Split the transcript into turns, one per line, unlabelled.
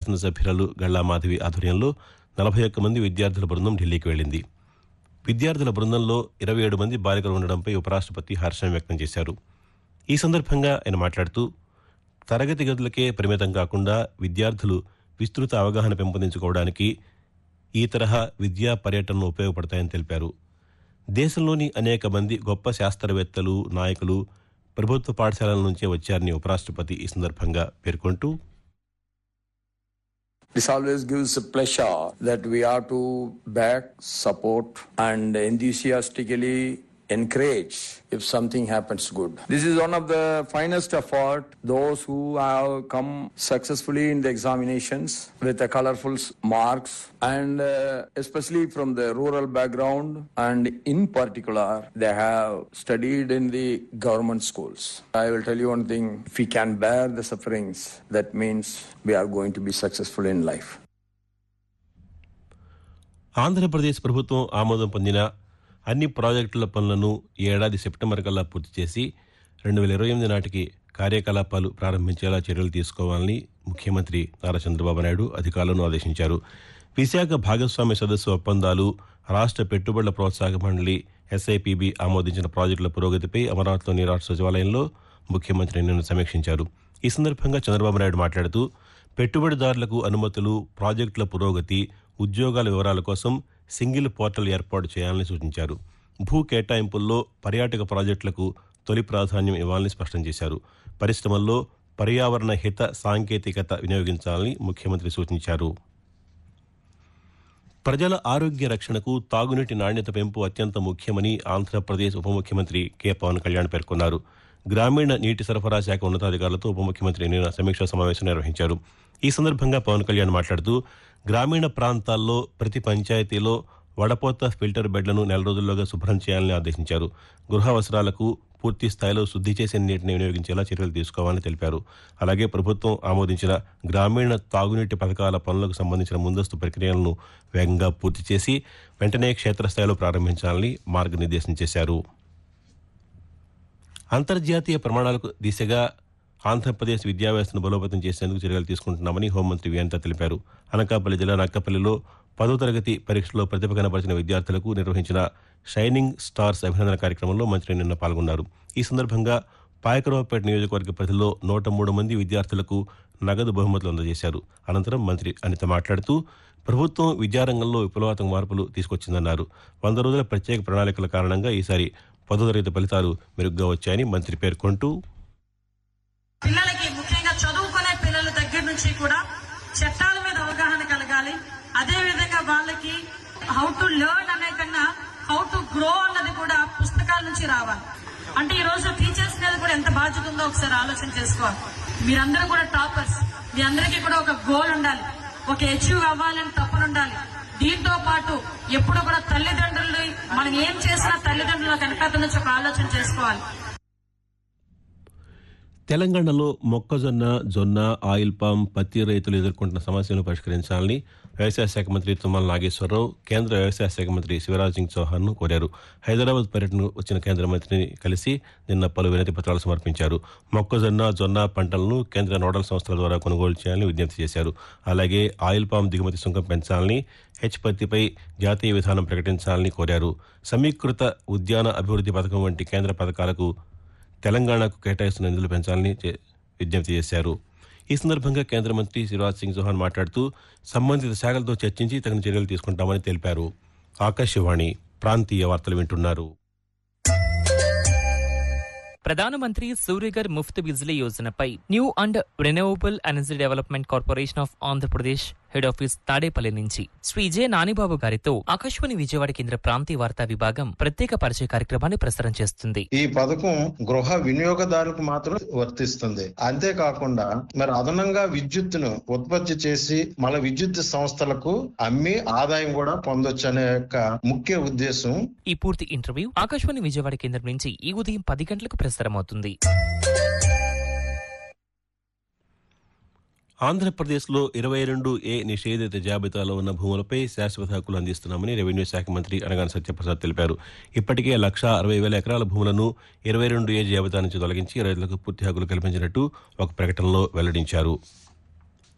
శాసనసభ్యురాలు గళ్లా మాధవి ఆధ్వర్యంలో నలభై ఒక్క మంది విద్యార్థుల బృందం ఢిల్లీకి వెళ్లింది విద్యార్థుల బృందంలో ఇరవై ఏడు మంది బాలికలు ఉండడంపై ఉపరాష్ట్రపతి హర్షం వ్యక్తం చేశారు ఈ సందర్భంగా ఆయన మాట్లాడుతూ తరగతి గదులకే పరిమితం కాకుండా విద్యార్థులు విస్తృత అవగాహన పెంపొందించుకోవడానికి ఈ తరహా విద్యా పర్యటనలు ఉపయోగపడతాయని తెలిపారు దేశంలోని అనేక మంది గొప్ప శాస్త్రవేత్తలు నాయకులు ప్రభుత్వ పాఠశాలల నుంచే వచ్చారని ఉపరాష్ట్రపతి ఈ సందర్భంగా పేర్కొంటూ
This always gives a pleasure that we are to back, support, and enthusiastically encourage if something happens good. This is one of the finest effort. Those who have come successfully in the examinations with the colorful s- marks, and uh, especially from the rural background, and in particular, they have studied in the government schools. I will tell you one thing: if we can bear the sufferings, that means we are going to be successful in life.
Andhra Pradesh ప్రభుత్వం ఆమోదం పొందిన అన్ని ప్రాజెక్టుల పనులను ఈ ఏడాది September కల్లా పూర్తి చేసి రెండు వేల ఇరవై ఎనిమిది నాటికి కార్యకలాపాలు ప్రారంభించేలా చర్యలు తీసుకోవాలని ముఖ్యమంత్రి నారా చంద్రబాబు నాయుడు అధికారులను ఆదేశించారు విశాఖ భాగస్వామ్య సదస్సు ఒప్పందాలు రాష్ట్ర పెట్టుబడుల ప్రోత్సాహక మండలి ఎస్ఐపిబి ఆమోదించిన ప్రాజెక్టుల పురోగతిపై అమరావతిలోని రాష్ట్ర సచివాలయంలో ముఖ్యమంత్రి నిన్న సమీక్షించారు ఈ సందర్భంగా చంద్రబాబు నాయుడు మాట్లాడుతూ పెట్టుబడిదారులకు అనుమతులు ప్రాజెక్టుల పురోగతి ఉద్యోగాల వివరాల కోసం సింగిల్ పోర్టల్ ఏర్పాటు చేయాలని సూచించారు భూ కేటాయింపుల్లో పర్యాటక ప్రాజెక్టులకు తొలి ప్రాధాన్యం ఇవ్వాలని స్పష్టం చేశారు పరిశ్రమల్లో పర్యావరణ హిత సాంకేతికత వినియోగించాలని ముఖ్యమంత్రి సూచించారు ప్రజల ఆరోగ్య రక్షణకు తాగునీటి నాణ్యత పెంపు అత్యంత ముఖ్యమని ఆంధ్రప్రదేశ్ ఉప ముఖ్యమంత్రి కె పవన్ కళ్యాణ్ పేర్కొన్నారు గ్రామీణ నీటి సరఫరా శాఖ ఉన్నతాధికారులతో ఉప ముఖ్యమంత్రి నిన్న సమీక్షా సమావేశం నిర్వహించారు ఈ సందర్భంగా పవన్ కళ్యాణ్ మాట్లాడుతూ గ్రామీణ ప్రాంతాల్లో ప్రతి పంచాయతీలో వడపోత ఫిల్టర్ బెడ్లను నెల రోజుల్లోగా శుభ్రం చేయాలని ఆదేశించారు గృహ అవసరాలకు పూర్తి స్థాయిలో శుద్ధి చేసిన నీటిని వినియోగించేలా చర్యలు తీసుకోవాలని తెలిపారు అలాగే ప్రభుత్వం ఆమోదించిన గ్రామీణ తాగునీటి పథకాల పనులకు సంబంధించిన ముందస్తు ప్రక్రియలను వేగంగా పూర్తి చేసి వెంటనే క్షేత్రస్థాయిలో ప్రారంభించాలని మార్గనిర్దేశం చేశారు అంతర్జాతీయ ప్రమాణాలకు దిశగా ఆంధ్రప్రదేశ్ విద్యా వ్యవస్థను బలోపేతం చేసేందుకు చర్యలు తీసుకుంటున్నామని హోంమంత్రి వియంత తెలిపారు అనకాపల్లి జిల్లా నక్కపల్లిలో పదో తరగతి పరీక్షలో ప్రతిభ కనపరిచిన విద్యార్థులకు నిర్వహించిన షైనింగ్ స్టార్స్ అభినందన కార్యక్రమంలో మంత్రి నిన్న పాల్గొన్నారు ఈ సందర్భంగా పాయకరావుపేట నియోజకవర్గ పరిధిలో నూట మూడు మంది విద్యార్థులకు నగదు బహుమతులు అందజేశారు అనంతరం మంత్రి అనిత మాట్లాడుతూ ప్రభుత్వం విద్యారంగంలో విప్లవాత్మక మార్పులు తీసుకొచ్చిందన్నారు వంద రోజుల ప్రత్యేక ప్రణాళికల కారణంగా ఈసారి పదో తరగతి ఫలితాలు మెరుగ్గా వచ్చాయని మంత్రి పేర్కొంటూ
పిల్లలకి ముఖ్యంగా చదువుకునే పిల్లల దగ్గర నుంచి కూడా చట్టాల మీద అవగాహన కలగాలి అదే విధంగా వాళ్ళకి హౌ టు లెర్న్ అనే కన్నా హౌ టు గ్రో అన్నది కూడా పుస్తకాల నుంచి రావాలి అంటే ఈ రోజు టీచర్స్ మీద కూడా ఎంత బాధ్యత ఉందో ఒకసారి ఆలోచన చేసుకోవాలి మీరందరూ కూడా టాపర్స్ మీ అందరికీ కూడా ఒక గోల్ ఉండాలి ఒక అచీవ్ అవ్వాలని తప్పన ఉండాలి దీంతో పాటు ఎప్పుడు కూడా తల్లిదండ్రులు మనం ఏం చేసినా తల్లిదండ్రుల వెనకాల నుంచి ఒక ఆలోచన చేసుకోవాలి
తెలంగాణలో మొక్కజొన్న జొన్న ఆయిల్ పామ్ పత్తి రైతులు ఎదుర్కొంటున్న సమస్యలను పరిష్కరించాలని వ్యవసాయ శాఖ మంత్రి తుమ్మల నాగేశ్వరరావు కేంద్ర వ్యవసాయ శాఖ మంత్రి శివరాజ్ సింగ్ చౌహాన్ను కోరారు హైదరాబాద్ పర్యటనకు వచ్చిన కేంద్ర మంత్రిని కలిసి నిన్న పలు వినతి పత్రాలు సమర్పించారు మొక్కజొన్న జొన్న పంటలను కేంద్ర నోడల్ సంస్థల ద్వారా కొనుగోలు చేయాలని విజ్ఞప్తి చేశారు అలాగే ఆయిల్ పామ్ దిగుమతి సుంకం పెంచాలని హెచ్ పత్తిపై జాతీయ విధానం ప్రకటించాలని కోరారు సమీకృత ఉద్యాన అభివృద్ధి పథకం వంటి కేంద్ర పథకాలకు తెలంగాణకు కేటాయిస్తున్న నిధులు పెంచాలని చే- విజ్ఞప్తి చేశారు ఈ సందర్భంగా కేంద్ర మంత్రి శివరాజ్ సింగ్ చౌహాన్ మాట్లాడుతూ సంబంధిత శాఖలతో చర్చించి తగిన చర్యలు తీసుకుంటామని తెలిపారు ఆకాశవాణి ప్రాంతీయ వార్తలు వింటున్నారు
ప్రధానమంత్రి సూర్యగర్ ముఫ్త్ బిజ్లీ యోజనపై new and renewable energy development corporation of Andhra Pradesh head office Tadepalli నుంచి శ్రీ జె నానిబాబు గారితో ఆకాశవాణి విజయవాడ కేంద్ర ప్రాంతీయ వార్తా విభాగం ప్రత్యేక పరిచయ కార్యక్రమాన్ని ప్రసారం చేస్తుంది
ఈ పథకం గృహ వినియోగదారులకు మాత్రం వర్తిస్తుంది అంతేకాకుండా మరి అదనంగా విద్యుత్తును ఉత్పత్తి చేసి మళ్ళీ విద్యుత్ సంస్థలకు అమ్మి ఆదాయం కూడా పొందొచ్చు అనే యొక్క ముఖ్య ఉద్దేశం
ఈ పూర్తి ఇంటర్వ్యూ ఆకాశవాణి విజయవాడ కేంద్రం నుంచి ఈ ఉదయం పది గంటలకు ప్రసారమవుతుంది
ఆంధ్రప్రదేశ్లో ఇరవై రెండు ఏ నిషేధిత జాబితాలో ఉన్న భూములపై శాశ్వత హక్కులు అందిస్తున్నామని రెవెన్యూ శాఖ మంత్రి అనగాని సత్యప్రసాద్ తెలిపారు ఇప్పటికే లక్ష అరవై వేల ఎకరాల భూములను ఇరవై రెండు ఏ జాబితా నుంచి తొలగించి రైతులకు పూర్తి హక్కులు కల్పించినట్టు ఒక ప్రకటనలో వెల్లడించారు